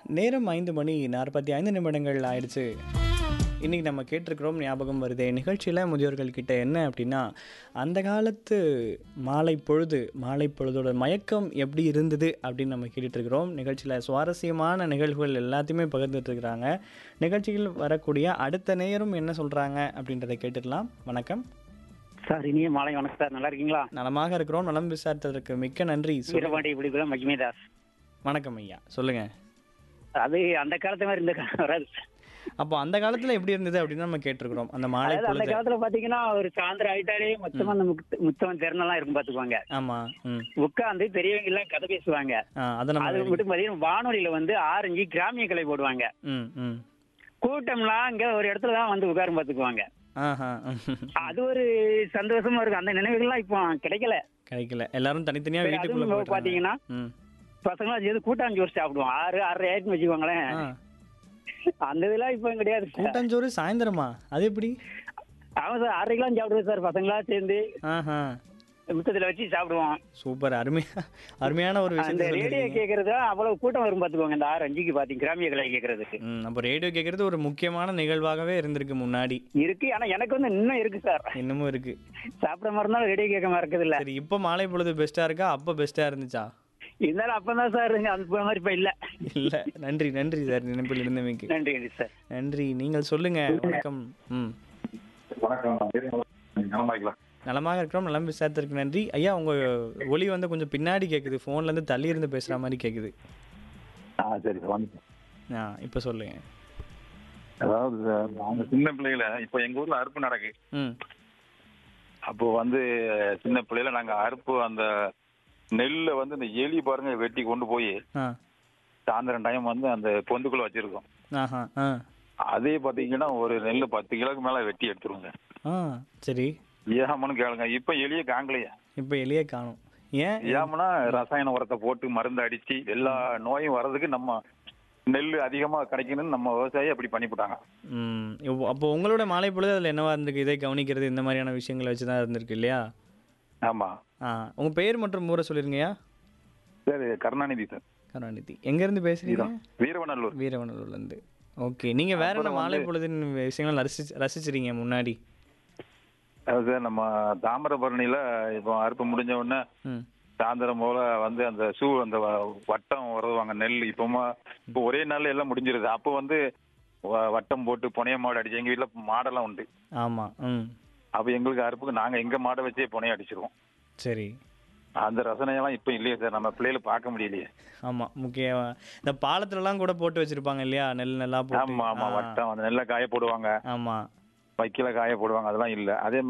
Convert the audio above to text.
நேரம் ஐந்து மணி நாற்பத்தி ஐந்து நிமிடங்கள் ஆயிடுச்சு இன்றைக்கி நம்ம கேட்டிருக்கிறோம் ஞாபகம் வருதே நிகழ்ச்சியில் முதியோர்கள் கிட்ட என்ன அப்படின்னா அந்த காலத்து மாலை பொழுது மாலை பொழுதோட மயக்கம் எப்படி இருந்தது அப்படின்னு நம்ம கேட்டுட்டு இருக்கிறோம் நிகழ்ச்சியில் சுவாரஸ்யமான நிகழ்வுகள் எல்லாத்தையுமே பகிர்ந்துட்டு இருக்கிறாங்க நிகழ்ச்சியில் வரக்கூடிய அடுத்த நேரம் என்ன சொல்கிறாங்க அப்படின்றத கேட்டுடலாம் வணக்கம் சார் இனிய மாலை வணக்கம் சார் நல்லா இருக்கீங்களா நலமாக இருக்கிறோம் நலம் விசாரித்ததற்கு மிக்க நன்றி சொல்லு- வீரபாண்டி இப்படி மகிமேதாஸ் வணக்கம் ஐயா சொல்லுங்கள் அது அந்த காலத்து மாதிரி இந்த காலம் வராது சார். அப்போ அந்த காலத்தில் எப்படி இருந்தது அப்படின்னு நம்ம கேட்டிருக்கிறோம் அந்த மாலை அதாவது அந்த பொழுது காலத்துல பாத்தீங்கன்னா ஒரு சாயந்தரம் ஆயிட்டாலே மொத்தமா அந்த முத்த- முத்தம் திறனெல்லாம் இருக்கும் பாத்துக்குவாங்க ஆமாம் ம் உட்காந்து பெரியவங்க எல்லாம் கதை பேசுவாங்க ஆ அதை நம்ம அது மட்டும் பாத்தீங்கன்னா வானொலியில வந்து ஆரஞ்சு கிராமிய கலை போடுவாங்க ம் ம் கூட்டம்லாம் அங்க ஒரு இடத்துல தான் வந்து உட்காரும் பாத்துக்குவாங்க ஆஹா அது ஒரு சந்தோஷமா இருக்கும் அந்த நினைவுகள்லாம் இப்போ கிடைக்கல கிடைக்கல எல்லாரும் தனித்தனியா சரி, வீட்டுக்குள்ள அதுவும் போயிட்டாங்க. பாத்தீங்கன்னா ம் பசங்களாம் சேர்ந்து கூட்டாஞ்சோறு சாப்பிடுவோம் ஆறு ஆறரை ஆயிரத்துன்னு வச்சுக்கோங்களேன் ஆ அந்த இதெல்லாம் இப்போ கிடையாது சார். கூட்டாஞ்சோறு சாயந்தரமா அது எப்படி ஆமா சார் ஆறரைக்கெல்லாம் சாப்பிடுவோம் சார் பசங்களா சேர்ந்து ஆஹா முத்தத்துல வச்சு சாப்பிடுவோம் சூப்பர் அருமையா அருமையான ஒரு அந்த விஷயத்தை ரேடியோ சொல்லிருக்கீங்க கேக்குறது அவ்வளவு கூட்டம் வரும் பாத்துக்கோங்க இந்த ஆறு அஞ்சுக்கு பாத்தீங்க கிராமிய கலை கேக்குறதுக்கு ம் அப்போ ரேடியோ கேட்கறது ஒரு முக்கியமான நிகழ்வாகவே இருந்திருக்கு முன்னாடி இருக்கு ஆனா எனக்கு வந்து இன்னும் இருக்கு சார் இன்னமும் இருக்கு சாப்பிட மாதிரி இருந்தாலும் ரேடியோ கேட்க மறக்கிறது இல்ல சரி இப்போ மாலை பொழுது பெஸ்டா இருக்கா அப்போ பெஸ்டா இருந்துச்சா இருந்தாலும் அப்பதான் சார் அந்த மாதிரி இப்ப இல்ல இல்ல நன்றி நன்றி சார் நினைப்பில் இருந்தமைக்கு நன்றி நன்றி சார் நன்றி நீங்கள் சொல்லுங்க வணக்கம் ம் வணக்கம் நான் பேசுறது நலமாய்க்கலாம் நலமாக இருக்கிறோம் நலம் விசாரத்திற்கு நன்றி ஐயா உங்க ஒலி வந்து கொஞ்சம் பின்னாடி கேக்குது போன்ல இருந்து தள்ளி இருந்து பேசுற மாதிரி கேக்குது ஆ சரி சார் வந்து ஆ இப்போ சொல்லுங்க அதாவது சார் நாங்க சின்ன பிள்ளைகள இப்போ எங்க ஊர்ல அறுப்பு நடக்கு ம் அப்போ வந்து சின்ன பிள்ளையில நாங்க அறுப்பு அந்த நெல்லை வந்து இந்த எலி பாருங்க வெட்டி கொண்டு போய் ஆ சாயந்தரம் டைம் வந்து அந்த பொந்துக்குள்ள வச்சிருக்கோம் ஆஹா ஆ அதே பாத்தீங்கன்னா ஒரு நெல் பத்து கிலோக்கு மேல வெட்டி எடுத்துருவோங்க ஆ சரி ஏமனு கேளுங்க இப்ப எலிய காங்கலையா இப்போ எலியே காணும் ஏன் ஏமனா ரசாயன உரத்தை போட்டு மருந்து அடிச்சு எல்லா நோயும் வர்றதுக்கு நம்ம நெல் அதிகமா கிடைக்கணும்னு நம்ம விவசாயி அப்படி பண்ணிவிட்டாங்க ம் இப்போ- அப்போ உங்களோட மாலை பொழுது அதில் என்னவா இருந்திருக்கு இதை கவனிக்கிறது இந்த மாதிரியான விஷயங்களை வச்சு தான் இருந்திருக்கு இல்லையா ஆமா ஆ உங்க பெயர் மற்றும் ஊரை சொல்லிருங்கய்யா சரி கருணாநிதி சார் கருணாநிதி எங்கேருந்து பேசுறீங்க வீரவநல்லூர் வீரவனூர்லேருந்து ஓகே நீங்கள் வேற என்ன மாலை பொழுதின் விஷயங்கள் ரசிச்சு ரசிச்சிருங்க முன்னாடி அதாவது சார் நம்ம தாமிரபரணியில இப்போ அறுப்பு முடிஞ்ச உடனே ம் சாயந்தரம் போல வந்து அந்த சூ அந்த வ- வட்டம் வருவாங்க நெல் இப்போமா இப்போ ஒரே நாள்ல எல்லாம் முடிஞ்சிருது அப்போ வந்து வ- வட்டம் போட்டு புனைய மாடு அடிச்சு எங்க வீட்டுல மாடெல்லாம் உண்டு ஆமாம் ம் அப்போ எங்களுக்கு அறுப்புக்கு நாங்க எங்க மாடை வச்சே புனைய அடிச்சிருவோம் சரி அந்த ரசனையெல்லாம் இப்போ இல்லையே சார் நம்ம பிள்ளைகளை பார்க்க முடியலையே ஆமாம் முக்கிய இந்த பாலத்துலலாம் கூட போட்டு வச்சிருப்பாங்க இல்லையா நெல் நல்லா போட்டு ஆமா ஆமா ஆ, வட்டம் அந்த நெல்லை காய போடுவாங்க ஆமா வைக்கல காய போடுவாங்க அதெல்லாம் இல்ல அதே